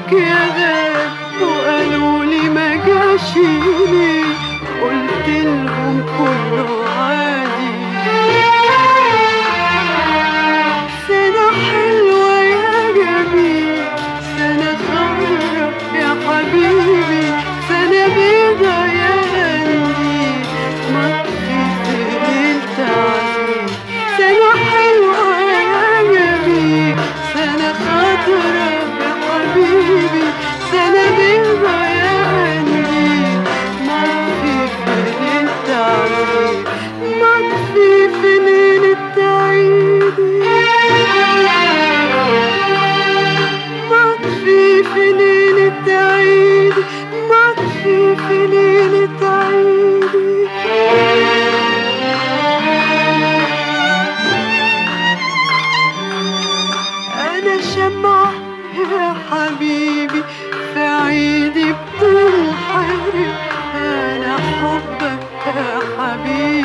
يا غاب وقالوا لي ما جاش ليه قلت لهم كله عادي سنة حلوة يا جميل سنة خضرا يا حبيبي سنة بيضة يا قلبي ما في ليلة عزيز سنة حلوة يا جميل سنة خضرا يا حبيبي سنة بيضة يا قلبي ما في ليلة عزيز ما في في ليلة عيدي مطفي في ليلة عيد مطفي في ليلة عيدي أنا شمعة يا حبيبي في عيدي بتنحرق أنا حبك يا حبيبي